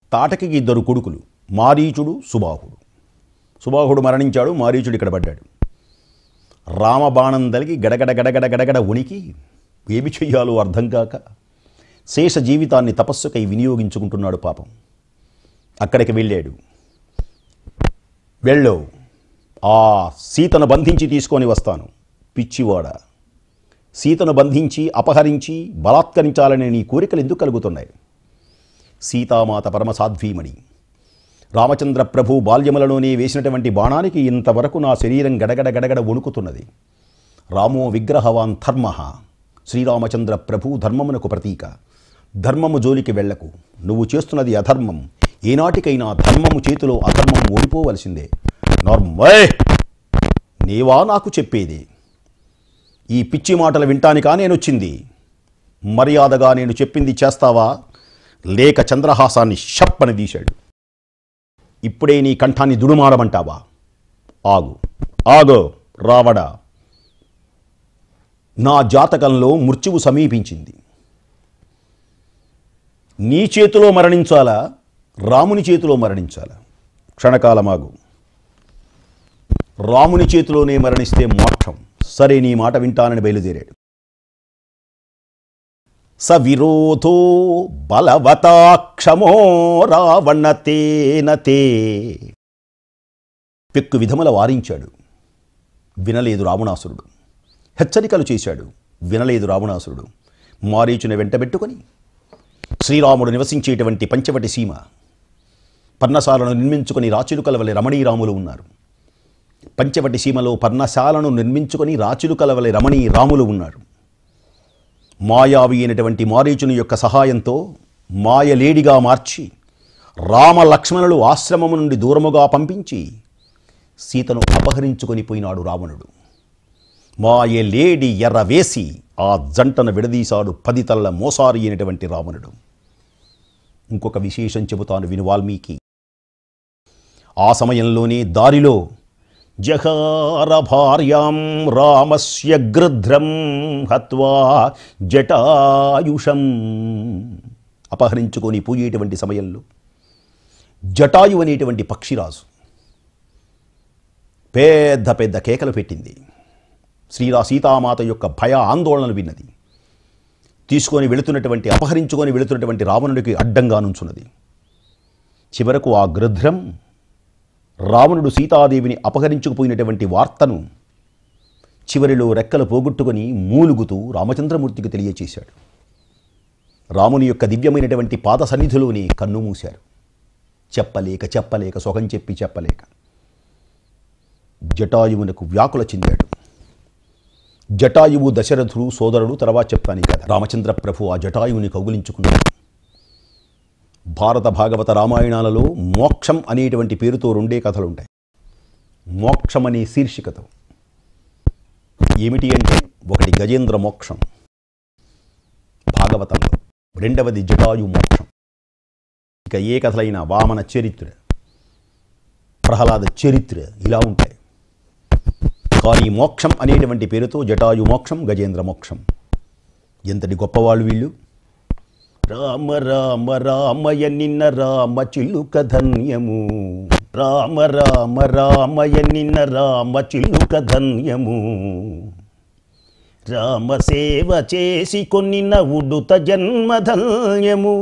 తాటకి ఇద్దరు కొడుకులు మారీచుడు సుబాహుడు సుబాహుడు మరణించాడు మారీచుడు ఇక్కడ పడ్డాడు రామబాణం తలిగి గడగడ గడగడ గడగడ ఉనికి ఏమి చెయ్యాలో అర్థం కాక శేష జీవితాన్ని తపస్సుకై వినియోగించుకుంటున్నాడు పాపం అక్కడికి వెళ్ళాడు వెళ్ళు ఆ సీతను బంధించి తీసుకొని వస్తాను పిచ్చివాడ సీతను బంధించి అపహరించి బలాత్కరించాలనే నీ కోరికలు ఎందుకు కలుగుతున్నాయి సీతామాత పరమసాధ్వీమణి రామచంద్ర ప్రభు బాల్యములలోనే వేసినటువంటి బాణానికి ఇంతవరకు నా శరీరం గడగడ గడగడ వణుకుతున్నది రామో విగ్రహవాన్ ధర్మ శ్రీరామచంద్ర ప్రభు ధర్మమునకు ప్రతీక ధర్మము జోలికి వెళ్లకు నువ్వు చేస్తున్నది అధర్మం ఏనాటికైనా ధర్మము చేతిలో అధర్మం ఓడిపోవలసిందే నార్మల్ నీవా నాకు చెప్పేది ఈ పిచ్చి మాటలు వింటానికా నేనొచ్చింది మర్యాదగా నేను చెప్పింది చేస్తావా లేక చంద్రహాసాన్ని షప్పని తీశాడు ఇప్పుడే నీ కంఠాన్ని దుడుమారమంటావా ఆగు ఆగో రావడా నా జాతకంలో మృత్యువు సమీపించింది నీ చేతిలో మరణించాలా రాముని చేతిలో మరణించాలా క్షణకాలమాగు రాముని చేతిలోనే మరణిస్తే మోక్షం సరే నీ మాట వింటానని బయలుదేరాడు స విరోధో బలవతాక్షమో రావణతేనతే పెక్కు విధముల వారించాడు వినలేదు రావణాసురుడు హెచ్చరికలు చేశాడు వినలేదు రావణాసురుడు మారీచుని వెంటబెట్టుకొని శ్రీరాముడు నివసించేటువంటి పంచవటి సీమ పర్ణశాలను నిర్మించుకొని రాచిలుకల వలె రమణీరాములు ఉన్నారు పంచవటి సీమలో పర్ణశాలను నిర్మించుకొని రాచిలుకల వలె రమణీ రాములు ఉన్నారు మాయావి అయినటువంటి మారీచుని యొక్క సహాయంతో మాయలేడిగా మార్చి రామ లక్ష్మణులు ఆశ్రమము నుండి దూరముగా పంపించి సీతను అపహరించుకొని పోయినాడు రావణుడు మాయలేడి ఎర్రవేసి ఆ జంటను విడదీశాడు పది తల్ల మోసారి అయినటువంటి రావణుడు ఇంకొక విశేషం చెబుతాను విను వాల్మీకి ఆ సమయంలోనే దారిలో జహార భార్యాం రామస్య గృధ్రం హత్వా జటాయుషం అపహరించుకొని పోయేటువంటి సమయంలో జటాయు అనేటువంటి పక్షిరాజు పెద్ద పెద్ద కేకలు పెట్టింది శ్రీరా సీతామాత యొక్క భయ ఆందోళనలు విన్నది తీసుకొని వెళుతున్నటువంటి అపహరించుకొని వెళుతున్నటువంటి రావణుడికి అడ్డంగా నుంచున్నది చివరకు ఆ గృధ్రం రావణుడు సీతాదేవిని అపహరించుకుపోయినటువంటి వార్తను చివరిలో రెక్కలు పోగొట్టుకొని మూలుగుతూ రామచంద్రమూర్తికి తెలియచేశాడు రాముని యొక్క దివ్యమైనటువంటి పాద సన్నిధిలోనే కన్ను మూశారు చెప్పలేక చెప్పలేక సొగం చెప్పి చెప్పలేక జటాయువునకు వ్యాకుల చెందాడు జటాయువు దశరథుడు సోదరుడు తర్వాత చెప్తాను కదా రామచంద్ర ప్రభు ఆ జటాయువుని కౌగులించుకున్నాడు భారత భాగవత రామాయణాలలో మోక్షం అనేటువంటి పేరుతో రెండే కథలు ఉంటాయి మోక్షం అనే శీర్షికతో ఏమిటి అంటే ఒకటి గజేంద్ర మోక్షం భాగవతంలో రెండవది జటాయు మోక్షం ఇక ఏ కథలైనా వామన చరిత్ర ప్రహ్లాద చరిత్ర ఇలా ఉంటాయి కానీ మోక్షం అనేటువంటి పేరుతో జటాయు మోక్షం గజేంద్ర మోక్షం ఎంతటి గొప్పవాళ్ళు వీళ్ళు రామ రామ రామయ నిన్న రామ చిల్లుక ధన్యము రామ రామ రామయ నిన్న రామ చిల్లుక ధన్యము రామ సేవ చేసి కొన్నిన ఉడుత జన్మధన్యము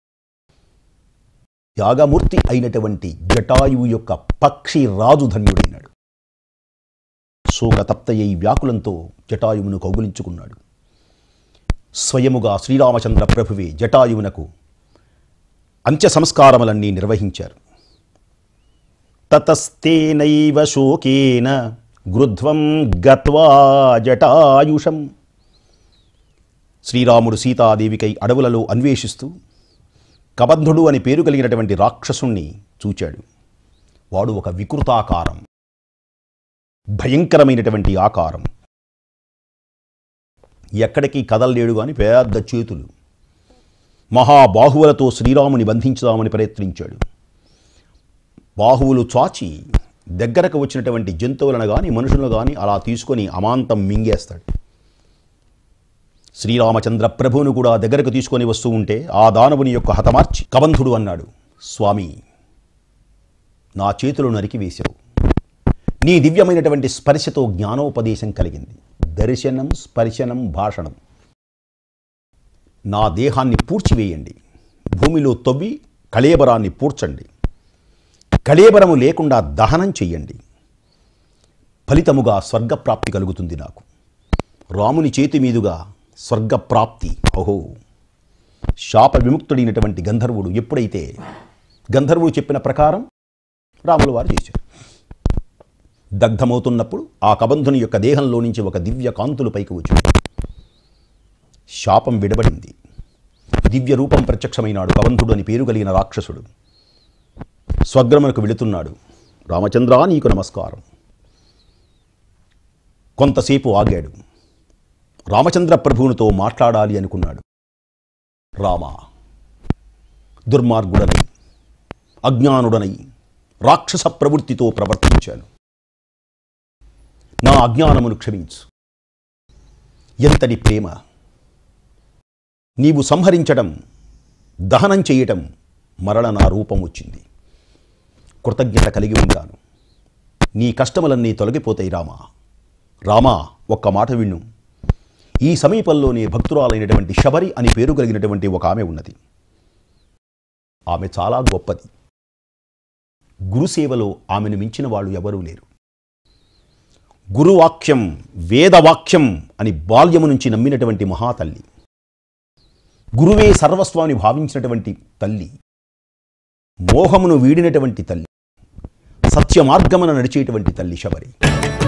యాగమూర్తి అయినటువంటి జటాయువు యొక్క పక్షి రాజు ధన్యుడైనాడు శోకతప్తయ్యి వ్యాకులంతో జటాయువును కౌగులించుకున్నాడు స్వయముగా శ్రీరామచంద్ర ప్రభువే జటాయువునకు అంత్య సంస్కారములన్నీ నిర్వహించారు తతస్తేనైవ శోకేన గృధ్వం గత్వా జటాయుషం శ్రీరాముడు సీతాదేవికై అడవులలో అన్వేషిస్తూ కబంధుడు అని పేరు కలిగినటువంటి రాక్షసుణ్ణి చూచాడు వాడు ఒక వికృతాకారం భయంకరమైనటువంటి ఆకారం ఎక్కడికి కదలలేడు గాని పెద్ద చేతులు మహాబాహువులతో శ్రీరాముని బంధించుదామని ప్రయత్నించాడు బాహువులు చాచి దగ్గరకు వచ్చినటువంటి జంతువులను కానీ మనుషులను కానీ అలా తీసుకొని అమాంతం మింగేస్తాడు శ్రీరామచంద్ర ప్రభువును కూడా దగ్గరకు తీసుకొని వస్తూ ఉంటే ఆ దానవుని యొక్క హతమార్చి కబంధుడు అన్నాడు స్వామి నా చేతులు నరికి వేశావు నీ దివ్యమైనటువంటి స్పర్శతో జ్ఞానోపదేశం కలిగింది దర్శనం స్పర్శనం భాషణం నా దేహాన్ని పూడ్చివేయండి భూమిలో తవ్వి కళేబరాన్ని పూడ్చండి కళేబరము లేకుండా దహనం చెయ్యండి ఫలితముగా స్వర్గప్రాప్తి కలుగుతుంది నాకు రాముని చేతి మీదుగా స్వర్గప్రాప్తి ఓహో శాప విముక్తుడైనటువంటి గంధర్వుడు ఎప్పుడైతే గంధర్వుడు చెప్పిన ప్రకారం రాముల వారు చేశారు దగ్ధమవుతున్నప్పుడు ఆ కబంధుని యొక్క దేహంలో నుంచి ఒక దివ్య కాంతులు పైకి వచ్చింది శాపం విడబడింది దివ్య రూపం ప్రత్యక్షమైనాడు కబంధుడు అని పేరు కలిగిన రాక్షసుడు స్వగ్రమునకు వెళుతున్నాడు రామచంద్ర నీకు నమస్కారం కొంతసేపు ఆగాడు రామచంద్ర ప్రభువునితో మాట్లాడాలి అనుకున్నాడు రామ దుర్మార్గుడనై అజ్ఞానుడనై రాక్షస ప్రవృత్తితో ప్రవర్తించాను నా అజ్ఞానమును క్షమించు ఎంతటి ప్రేమ నీవు సంహరించడం దహనం చేయటం మరల నా రూపం వచ్చింది కృతజ్ఞత కలిగి ఉంటాను నీ కష్టములన్నీ తొలగిపోతాయి రామా రామా ఒక్క మాట విన్ను ఈ సమీపంలోనే భక్తురాలైనటువంటి శబరి అని పేరు కలిగినటువంటి ఒక ఆమె ఉన్నది ఆమె చాలా గొప్పది గురుసేవలో ఆమెను మించిన వాళ్ళు ఎవరూ లేరు గురువాక్యం వేదవాక్యం అని బాల్యము నుంచి నమ్మినటువంటి మహాతల్లి గురువే సర్వస్వాన్ని భావించినటువంటి తల్లి మోహమును వీడినటువంటి తల్లి సత్య మార్గమున నడిచేటువంటి తల్లి శబరి